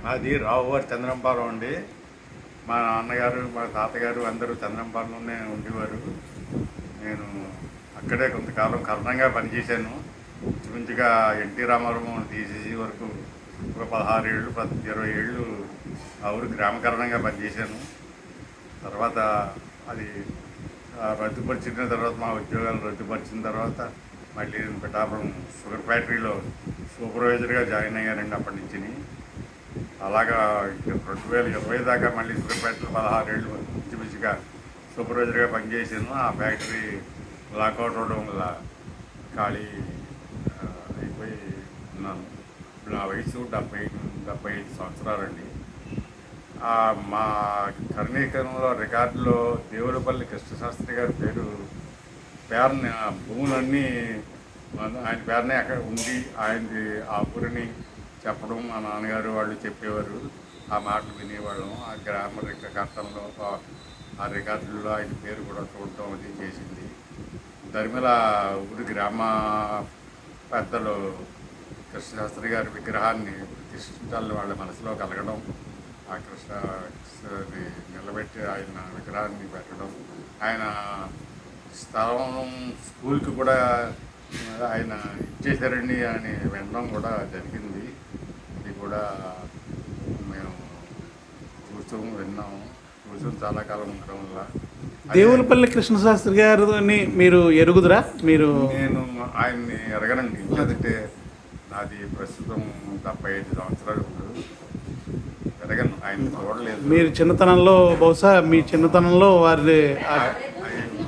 అది రావువారి చంద్రంపాలెం అండి మా నాన్నగారు మా తాతగారు అందరూ చంద్రంపాలెంలోనే ఉండేవారు నేను అక్కడే కొంతకాలం కరణంగా పనిచేశాను ఇంచుమించుగా ఎన్టీ రామారావు తీసేసి వరకు ఒక పదహారు ఏళ్ళు పద్ ఇరవై ఏళ్ళు ఆ ఊరు గ్రామకరణంగా పనిచేశాను తర్వాత అది ఆ, రద్దుపరిచిన తర్వాత మా ఉద్యోగాలు రద్దుపరిచిన తర్వాత మళ్ళీ నేను పిఠాపురం షుగర్ ఫ్యాక్టరీలో సూపర్వైజర్గా జాయిన్ అయ్యానండి అప్పటి నుంచి అలాగా రెండు వేల ఇరవై దాకా మళ్ళీ షుగర్ ఫ్యాక్టరీ పదహారు ఏళ్ళు ఇంచుమించుగా సూపర్వైజర్గా పనిచేసాను ఆ ఫ్యాక్టరీ లాకౌట్ అవడం వల్ల ఖాళీ ఆ, అయిపోయి ఉన్నాను ఇప్పుడు నా వయసు డెబ్బై డెబ్బై ఐదు సంవత్సరాలండి ఆ, మా కర్ణీకరణలో రికార్డులో దేవులపల్లి కృష్ణశాస్త్రి గారి పేరు పేరుని ఆ భూములన్నీ మన- ఆయన పేరునే అక్కడ ఉండి ఆయనది ఆ ఊరిని చెప్పడం మా నాన్నగారు వాళ్ళు చెప్పేవారు ఆ మాటలు వినేవాళ్ళం ఆ గ్రామ రికార్డులో ఆ రికార్డుల్లో ఆయన పేరు కూడా చూడటం అది చేసింది ధర్మిల ఊరి గ్రామ పెద్దలు కృష్ణశాస్త్రి గారి విగ్రహాన్ని ప్రతిష్ఠించాలని వాళ్ళ మనసులో కలగడం ఆ కృష్ణ అది నిలబెట్టి ఆయన విగ్రహాన్ని పెట్టడం ఆయన స్థలం స్కూల్కి కూడా ఆయన ఇచ్చేసారండి అని వినడం కూడా జరిగింది ఇది కూడా మేము చూస్తూ విన్నాము చూసాం చాలా కాలం ఉండడం వల్ల అదే- దేవులపల్లి కృష్ణశాస్త్రి గారిని మీరు ఎరుగుదురా మీరు నేను ఆయన్ని ఎరగనండి ఎందుకంటే నాది ప్రస్తుతం డెబ్బై ఐదు సంవత్సరాలు ఇప్పుడు ఎరగను ఆయన చూడలేదు మీరు చిన్నతనంలో బహుశా మీ చిన్నతనంలో వారి ఆ- అయి-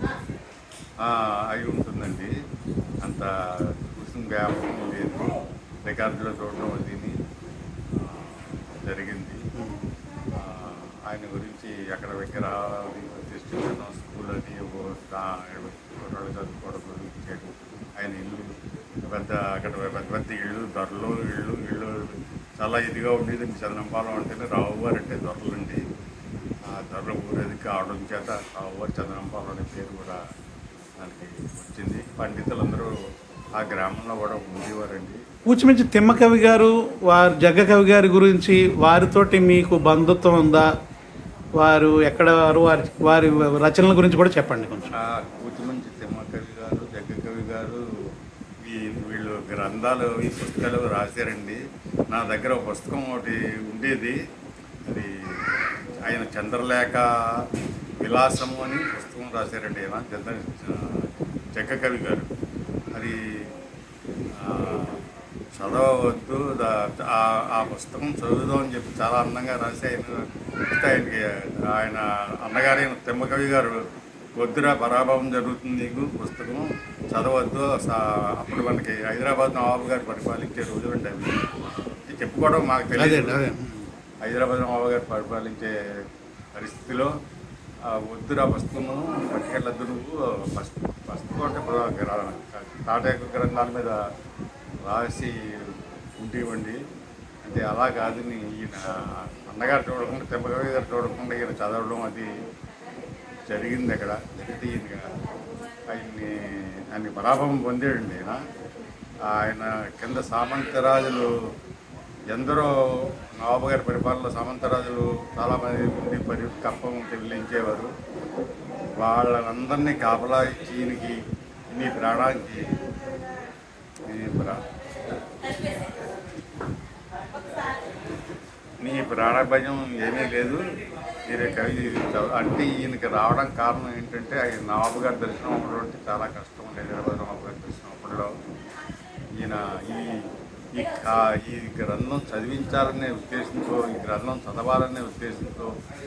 ఆ, అయి ఉంటుందండి అంత చూసిన వ్యాపకం లేదు రికార్డులో చూడడం అదిని ఆ, జరిగింది ఆ, ఆయన గురించి ఎక్కడ విగ్రహాలు ప్రతిష్ఠించడం స్కూల్ అని ఓ దా- కుర్రాళ్ళు చదువుకోవడం గురించి చేయడం. ఆయన ఇల్లు పెద్ద అక్కడ పెద్ద పెద్ద ఇళ్ళు దొరలు ఇళ్ళు ఇళ్ళు చాలా ఇదిగా ఉండేది చంద్రంపాలెం అంటేనే రావు గారు అంటే దొరలండి ఆ ధరల ఊరేది కావడం చేత రావువారి చంద్రంపాలెం అనే పేరు కూడా దానికి వచ్చింది పండితులందరూ ఆ గ్రామంలో కూడా ఉండేవారండి కూచిమించి తిమ్మకవి గారు వారి జగ్గ కవి గారి గురించి వారితోటి మీకు బంధుత్వం ఉందా వారు ఎక్కడ వారు వారి వారి రచనల గురించి కూడా చెప్పండి కొంచెం ఆ కూతుమంచి తిమ్మకవి గారు జగ్గకవి గారు ఈ వీళ్ళు గ్రంథాలు ఈ పుస్తకాలు రాశారండి నా దగ్గర ఒక పుస్తకం ఒకటి ఉండేది అది ఆయన చంద్రలేఖ విలాసము అని పుస్తకం రాశారండి ఆయన చంద్ర జగ్గకవి గారు అది ఆ, చదవవద్దు దా- ఆ- ఆ పుస్తకం చదువుదాం అని చెప్పి చాలా అందంగా రాసి ఆయన ఇస్తే ఆయనకి ఆయన అన్నగారైన తిమ్మకవి గారు వద్దురా పరాభవం జరుగుతుంది నీకు పుస్తకం చదవద్దు సా- అప్పుడు మనకి హైదరాబాద్ నవాబు గారు పరిపాలించే రోజులు ఉంటాయి అవి. ఇది చెప్పుకోవడం మాకు అదే తెలియదు అదే హైదరాబాద్ నవాబు గారు పరిపాలించే పరిస్థితిలో ఆ వద్దురా పుస్తకము పట్టుకెళ్ళద్దు నువ్వు ఫస్ట్ పుస్తకం అంటే ఇప్పుడు గ్ర- తాటాకు గ్రంథాల మీద రాసి ఉండివ్వండి అంటే అలా కాదు నీ ఈయన అన్నగారు చూడకుండా తెమ్మకవి గారు చూడకుండా ఈయన చదవడం అది జరిగింది అక్కడ జరిగితే ఈయన ఆయన్ని ఆయన్ని పరాభవం పొందాడండి ఆయన ఆయన కింద సామంతరాజులు ఎందరో నవాబు గారి పరిపాలనలో సామంతరాజులు చాలామంది మంది పరి కప్పం చెల్లించేవారు వాళ్ళందరినీ కాపలా ఇచ్చి ఈయనకి నీ ప్రాణానికి నీ ప్రా నీ ప్రాణ భయం ఏమీ లేదు మీరే కవి చదువు- అంటే ఈయనకి రావడం కారణం ఏంటంటే ఆయన నవాబు గారి దర్శనం అప్పుడు అంటే చాలా కష్టం ఉండేది హైదరాబాద్ నవాబు గారి దర్శనం అప్పుడులో ఈయన ఈ ఈ కా- ఈ గ్రంథం చదివించాలనే ఉద్దేశంతో ఈ గ్రంథం చదవాలనే ఉద్దేశంతో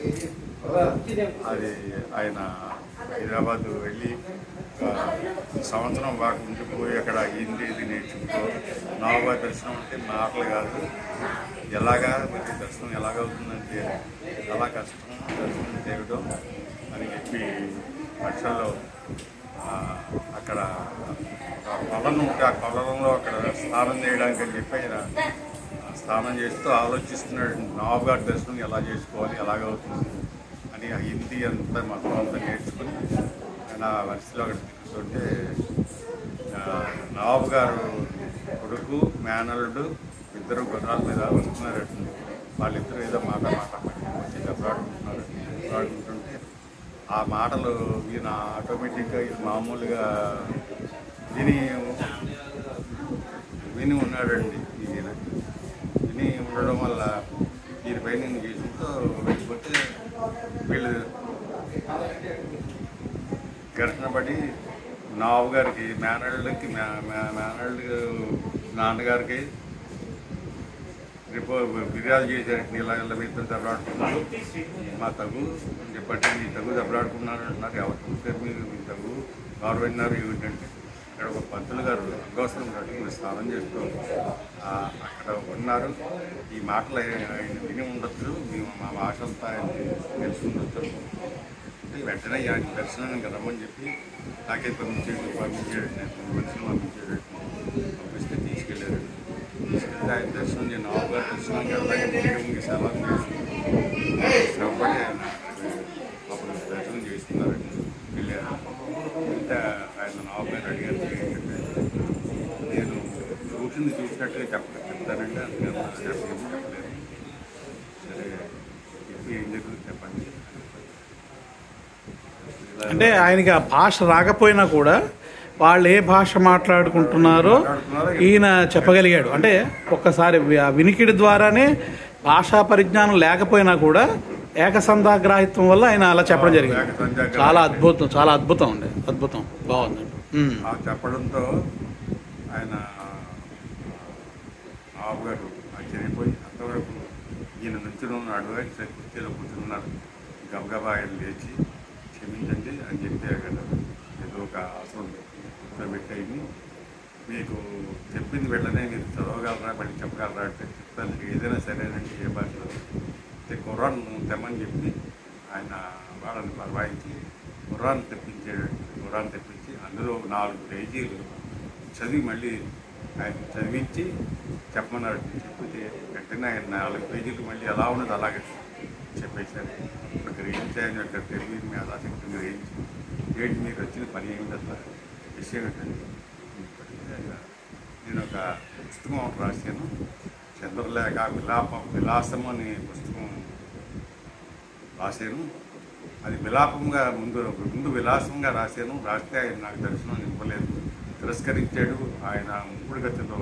అది ఆయన హైదరాబాద్ వెళ్ళి ఆ, సంవత్సరం బాగా ఉండిపోయి అక్కడ హిందీ ఇది నేర్చుకుంటూ నవాబు దర్శనం అంటే మాటలు కాదు ఎలాగా మరి దర్శనం ఎలాగవుతుందంటే చాలా కష్టం దర్శనం చేయడం అని చెప్పి లక్షల్లో ఆ, అక్కడ ఒక కొలను ఉంటే ఆ కొలంలో అక్కడ స్నానం చేయడానికి అని చెప్పి ఆయన ఆ, స్నానం చేస్తూ ఆలోచిస్తున్నాడు నవాబు గారి దర్శనం ఎలా చేసుకోవాలి ఎలాగవుతుంది అని ఆ హిందీ అంతా మొత్తం అంతా నేర్చుకుని ఆయన ఆ వరుసలో అక్కడ తిరుగుతుంటే ఆ, నవాబు గారు కొడుకు మేనల్లుడు ఇద్దరు గుర్రాల మీద వస్తున్నారట వాళ్ళిద్దరూ ఏదో మాట మాట వచ్చి దెబ్బలాడుకుంటున్నారు దెబ్బలాడుకుంటుంటే ఆ మాటలు ఈయన ఆటోమేటిక్గా ఈయన మామూలుగా విని విని ఉన్నాడండి ఈయన విని ఉండడం వల్ల వీరి పైన గీసుతో వెళ్ళిపోతే వీళ్ళు ఘర్షణ పడి నావు గారికి మేనళ్ళకి మేనళ్ళు నాన్నగారికి రిపో ఫిర్యాదు చేశారు ఇలా ఇలా మీతో దెబ్బలాడుకున్నారు మా తగు అని చెప్పండి మీ తగు దెబ్బలాడుకున్నారు అంటున్నారు ఎవరు చూసారు మీరు మీ తగు ఎవరు విన్నారు ఏమిటంటే ఇక్కడ ఒక పంతులు గారు అంగోసరం కట్టి మీరు స్నానం చేస్తూ ఆ, అక్కడ ఉన్నారు ఈ మాటలు ఆయన ఆయన విని ఉండొచ్చు మేము మా భాష అంతా ఆయన తెలిసి ఉండొచ్చు అంటే వెంటనే ఆయన దర్శనానికి రమ్మని చెప్పి నాకే పంపించేది పంపించాడు నేను మనుషులు పంపించాడు పంపిస్తే తీసుకెళ్ళాడు తీసుకెళ్తే ఆయన దర్శనం నేను నావుగారు దర్శనానికి వెళ్ళడానికి ముందు ముందు సెలవు చేసి శ్రమపడి ఆయన అప్పుడు దర్శనం చేసుకున్నారండి వెళ్ళారు వెళ్తే ఆయన నావుగారు అడిగారు ఏంటంటే నేను చూసింది చూసినట్టుగా చెప్ప చెప్తానంటే అందుకని చెప్పలేదు సరే చెప్పి ఏం జరుగుతుంది చెప్పండి ఇలా- అంటే ఆయనకి ఆ భాష రాకపోయినా కూడా వాళ్ళు ఏ భాష మాట్లాడుకుంటున్నారో ఈయన చెప్పగలిగాడు అంటే ఒక్కసారి వి- ఆ వినికిడి ద్వారానే భాషా పరిజ్ఞానం లేకపోయినా కూడా ఏకసంధాగ్రాహిత్వం వల్ల ఆయన అలా చెప్పడం జరిగింది ఏకసంధాగ్రాహిత్యం. చాలా అద్భుతం చాలా అద్భుతం అండి అద్భుతం బాగుందండి ఉమ్. ఆ చెప్పడంతో ఆయన ఆవుగారు ఆశ్చర్యపోయి అంతవరకు ఈయన నుంచి ఉన్నాడు అని సరే కుర్చీలో కూర్చున్నారు గబగబా ఆయన లేచి క్షమించండి అని చెప్పారు కదా ఏదో ఒక ఆసనం కూర్చోబెట్టేయండి మీకు చెప్పింది వెళ్ళనే మీరు చదవగలరా మళ్ళీ చెప్పగలరా అంటే చెప్తాను ఏదైనా సరేనండి ఏ భాషలో అయితే కుర్రాన్ తెమ్మని చెప్పి ఆయన వాళ్ళని పర్వాయించి కుర్రాన్ తెప్పించాడు కుర్రాన్ తెప్పించి అందులో నాలుగు పేజీలు చదివి మళ్ళీ ఆయన చదివించి చెప్పమన్నాడు చెప్పితే వెంటనే ఆయన నాలుగు పేజీలు మళ్ళీ ఎలా ఉన్నది అలాగే చెప్పేశారు ఇక్కడ గ్రహించి ఆయన యొక్క తెలివి మీ అలా శక్తి గ్రహించి ఏంటి మీకు వచ్చిన పని ఏమిటి అట్లా విషయం ఏంటండి నేను ఒక పుస్తకం ఒకటి రాశాను చంద్రలేఖ విలాపం విలాసం అనే పుస్తకం రాశాను అది విలాపంగా ముందు ముందు విలాసంగా రాశాను రాస్తే ఆయన నాకు దర్శనం ఇవ్వలేదు తిరస్కరించాడు ఆయన ముప్పుడు గతిలో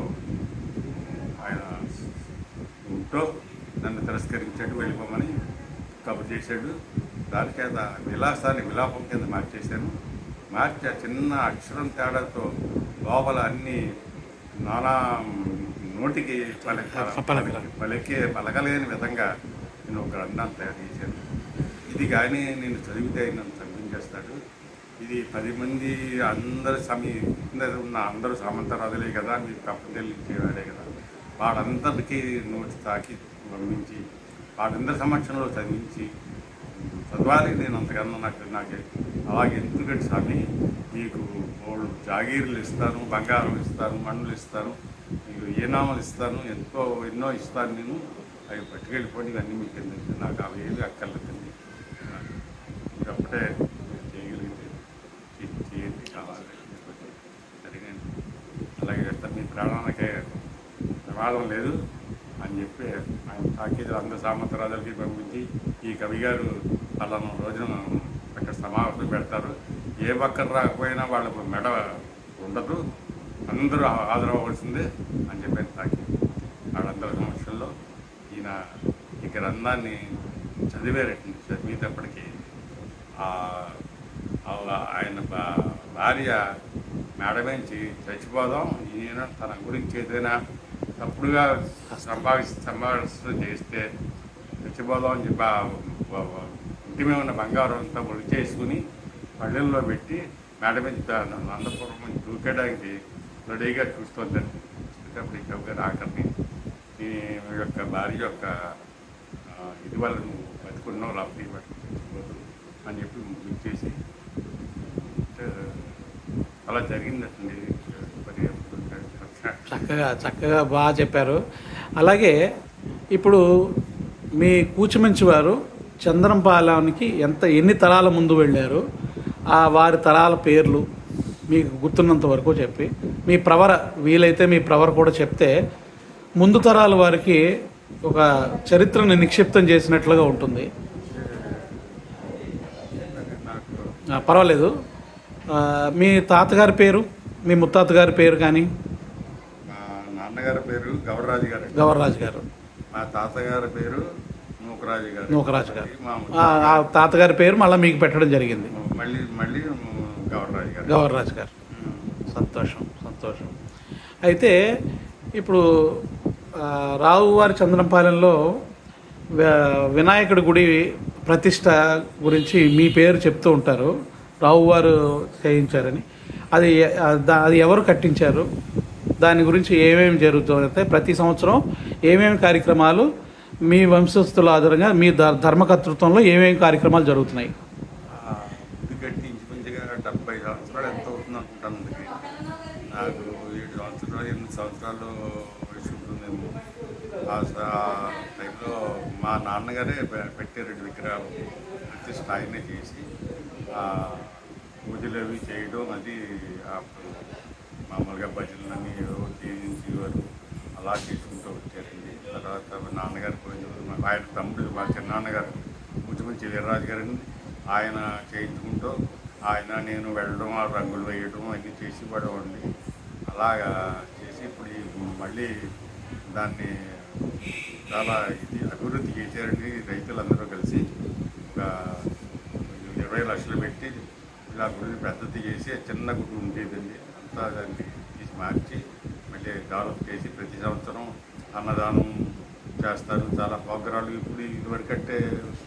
ఆయన ఉంటూ నన్ను తిరస్కరించాడు వెళ్ళిపోమని కబురు చేశాడు దాని చేత విలాసాన్ని విలాపం కింద మార్చేశాను మార్చి ఆ చిన్న అక్షరం తేడాతో లోపల అన్ని నానా నోటికి పలక పలకల. పలికే పలకలేని విధంగా నేను ఒక గ్రంథాన్ని తయారు చేశాను ఇది కానీ నేను చదివితే నన్ను చదివించేస్తాడు ఇది పది మంది అందరు సమీ కింద ఉన్న అందరూ సామంతరాజులే కదా మీరు తప్పదెల్లి ఇచ్చేవాడే కదా వాళ్ళందరికీ నోటి తాకి పంపించి వాళ్ళందరి సమక్షంలో చదివించి చదవాలి నేను అంతకన్నా నాకు నాకు అలాగే ఎందుకంటే స్వామి మీకు వాళ్ళు జాగీర్లు ఇస్తాను బంగారం ఇస్తాను మన్నులు ఇస్తాను మీకు ఏ నామాలు ఇస్తాను ఎంతో ఎన్నో ఇస్తాను నేను అవి పట్టుకెళ్ళిపోండి ఇవన్నీ మీకు ఎందుకు నాకు అవి ఏవి అక్కర్లేదండి అప్పుడే చేయగలిగితే చే- చేయండి కావాలి సరిగండి అలాగే చేస్తాను మీ ప్రాణానికే ప్రమాదం లేదు అని చెప్పి ఆయన తాకీదు అందరు సామంతరాజులకి పంపించి ఈ కవి గారు పలానా రోజున అక్కడ సమావేశం పెడతారు ఏ పక్కన రాకపోయినా వాళ్ళకు మెడ ఉండదు అందరూ హాజరవ్వాల్సిందే అని చెప్పాను తాకి వాళ్ళందరి సమక్షంలో ఈయన ఈ గ్రంథాన్ని చదివారటండి చదివేటప్పటికి ఆ- ఆ- ఆయన భా- భార్య మేడమేంచి చచ్చిపోదాం ఈయన తన గురించి ఏదైనా తప్పుడుగా సంభావి సంభాషణ చేస్తే చచ్చిపోదాం అని చెప్పి ఆ వ- వ- ఇంటి మీద ఉన్న బంగారం అంతా ఒడి చేసుకుని పళ్ళెల్లో పెట్టి మేడ మీద నందపురం నుంచి దూకేయడానికి రెడీగా చూస్తుందండి చూసేటప్పుడు ఈ కవి గారు ఆఖరిని నీ యొక్క భార్య యొక్క ఆ, ఇది వల్ల నువ్వు బతుకున్నావు లేకపోతే బతుకుపోదు అని చెప్పి ముగించేసి అంటే అలా జరిగిందండి మరి చక్కగా చక్కగా బాగా చెప్పారు అలాగే ఇప్పుడు మీ కూచిమంచి వారు చంద్రంపాలెంకి ఎంత ఎన్ని తరాల ముందు వెళ్ళారు ఆ వారి తరాల పేర్లు మీకు గుర్తున్నంత వరకు చెప్పి మీ ప్రవర వీలైతే మీ ప్రవర కూడా చెప్తే ముందు తరాల వారికి ఒక చరిత్రను నిక్షిప్తం చేసినట్లుగా ఉంటుంది నాకు ఆ, పర్వాలేదు ఆ, మీ తాతగారి పేరు మీ ముత్తాత గారి పేరు కానీ మా నాన్నగారి పేరు గౌరరాజు గారు గవర్రాజు గారు మా తాతగారి పేరు నూకరాజు గారు నూకరాజు గారు మా ఆ, ఆ తాతగారి పేరు మళ్ళీ మీకు పెట్టడం జరిగింది మళ్ళీ మళ్ళీ గౌరరాజు గారు గవర్రాజు గారు సంతోషం సంతోషం అయితే ఇప్పుడు ఆ, రావువారి చంద్రంపాలెంలో వ- వినాయకుడి గుడి ప్రతిష్ట గురించి మీ పేరు చెప్తూ ఉంటారు రావువారు చేయించారని అది ఆ, దా- అది ఎవరు కట్టించారు దాని గురించి ఏమేమి జరుగుతుంది ప్రతి సంవత్సరం ఏమేమి కార్యక్రమాలు మీ వంశస్థుల ఆధారంగా మీ ధ- ధర్మకర్తృత్వంలో ఏమేమి కార్యక్రమాలు జరుగుతున్నాయి ఆ, ఇది కట్టి ఇంచుమించుగా డెబ్బై సంవత్సరాలు ఎంత అవుతుంది అనుకుంటాను అందుకే నాకు ఏడు సంవత్సరాలు ఎనిమిది సంవత్సరాలు వయసు ఉంటుందేమో ఆ స- ఆ టైంలో మా నాన్నగారే పె- పెట్టారు విగ్రహాలు ప్రతిష్ట ఆయనే చేసి ఆ, పూజలు అవి చేయడం అది అప్పుడు మామూలుగా భజనలని ఏవో చేయించేవారు అలా చేసుకుంటూ వచ్చారండి తర్వాత మా నాన్నగారు పోయిన రోజు మా- ఆయన తమ్ముడు మా చిన్నాన్నగారు ముచ్చుమంచి వీర్రాజు గారిని ఆయన చేయించుకుంటూ ఆయన నేను వెళ్ళడం ఆ రంగులు వేయడం అన్నీ చేసి పడవండి అలాగా చేసి ఇప్పుడు ఈ మళ్ళీ దాన్ని చాలా ఇది అభివృద్ధి చేశారండి రైతులందరూ కలిసి ఒక ఇరవై లక్షలు పెట్టి ఇలా గుడిని పెద్దది చేసి చిన్న గుడి ఉండేదండి అంతా దాన్ని తీసి మార్చి మళ్ళీ డెవలప్ చేసి ప్రతి సంవత్సరం అన్నదానం చేస్తారు చాలా ప్రోగ్రాలు ఇప్పుడు ఇదివరకంటే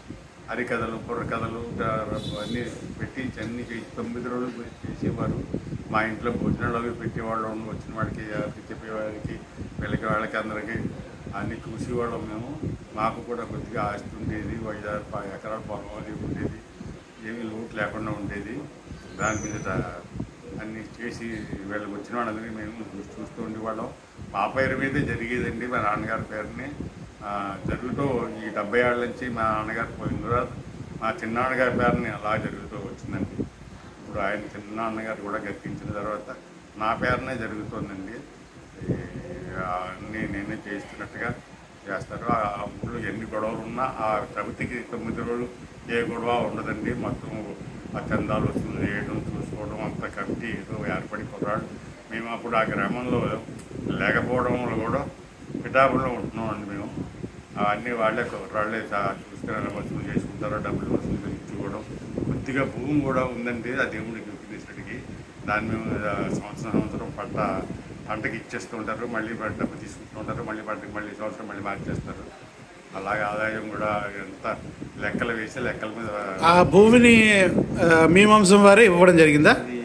హరికథలు బుర్రకథలు అన్నీ పెట్టి అన్ని చేసి తొమ్మిది రోజులు చేసేవారు మా ఇంట్లో భోజనాలు అవి పెట్టేవాళ్ళం వచ్చిన వాడికి అది చెప్పేవాడికి వీళ్ళకి వాళ్ళకి అందరికీ అన్నీ చూసేవాళ్ళం మేము మాకు కూడా కొద్దిగా ఆస్తి ఉండేది ఐదారు ప- ఎకరాల పొలం అది ఉండేది ఏమీ లోటు లేకుండా ఉండేది దాని మీద అన్ని చేసి వీళ్ళకి వచ్చిన వాళ్ళందరినీ మేము చూసి చూస్తూ ఉండేవాళ్ళం మా పేరు మీదే జరిగేదండి మా నాన్నగారి పేరుని ఆ, జరుగుతూ ఈ డెబ్బై ఏళ్ళ నుంచి మా నాన్నగారు పోయిన తర్వాత మా చిన్నాన్నగారి పేరుని అలా జరుగుతూ వచ్చిందండి ఇప్పుడు ఆయన చిన్నాన్నగారు కూడా గెలిపించిన తర్వాత నా పేరునే జరుగుతుందండి ఈ, ఆ, అన్నీ నేనే చేస్తున్నట్టుగా చేస్తారు ఆ ఆ ఊళ్ళో ఎన్ని గొడవలు ఉన్నా ఆ చవితికి తొమ్మిది రోజులు ఏ గొడవ ఉండదండి మొత్తం ఆ చందాలు వసూలు చేయడం చూసుకోవడం అంత కమిటీ ఏదో ఏర్పడి కుర్రాడు మేము అప్పుడు ఆ గ్రామంలో లేకపోవడంలో కూడా పిఠాపులో ఉంటున్నామండి మేము అవన్నీ వాళ్ళే కుర్రాళ్ళే చా- చూసుకుని వసూలు చేసుకుంటారో డబ్బులు వసూలు ఇచ్చుకోవడం కొద్దిగా భూమి కూడా ఉందండి ఆ దేవుడికి విఘ్నేశ్వరుడికి దాన్ని మేము ఆ, సంవత్సరం సంవత్సరం పంట పంటకి ఇచ్చేస్తుంటారు మళ్ళీ పంట డబ్బు తీసుకుంటుంటారు మళ్ళీ పంటకి మళ్ళీ సంవత్సరం మళ్ళీ మార్చేస్తారు అలాగే ఆదాయం కూడా ఎంత లెక్కలు వేసి లెక్కల మీద ఆ భూమిని ఆ, మీ వంశం వారే ఇవ్వడం జరిగిందా అది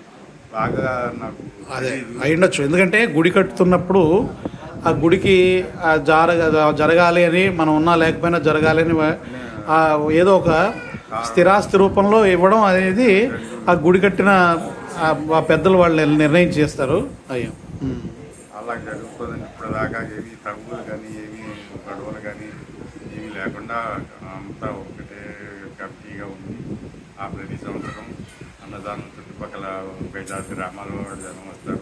బాగా నాకు అదే తెలీదు. అయ్యుండొచ్చు ఎందుకంటే గుడి కట్టుతున్నప్పుడు ఆ గుడికి ఆ జరగ జరగాలి అని మనం ఉన్నా లేకపోయినా జరగాలి అని ఆ ఏదో ఒక స్థిరాస్తి రూపంలో ఇవ్వడం అనేది ఆ గుడి కట్టిన ఆ ఆ పెద్దలు వాళ్ళు నిర్ణయం చేస్తారు అయ్యో ఉమ్. అలా జరుగుతుందండి ఇప్పటిదాకా ఏమి తగులు కానీ ఏమి గొడవలు కానీ ఏమీ లేకుండా అంతా ఒకటే కమిటీగా ఉంది ఆ ప్రతి సంవత్సరం అన్నదానం చుట్టుపక్కల బేజార్ గ్రామాల వాళ్ళు జనం వస్తారు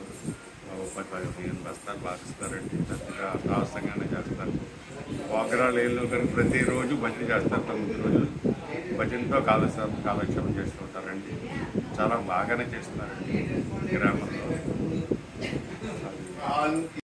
ఓ పది పదిహేను బస్తాలు బాధిస్తారండి పెద్దగా సాహసంగానే చేస్తారు పోకరాలు ఏళ్ళు కానీ ప్రతిరోజు భజన చేస్తారు తొమ్మిది రోజులు భజనతో కాలక్షేపం కాలక్షేపం చేస్తుంటారండి చాలా బాగానే చేస్తున్నారండి గ్రామంలో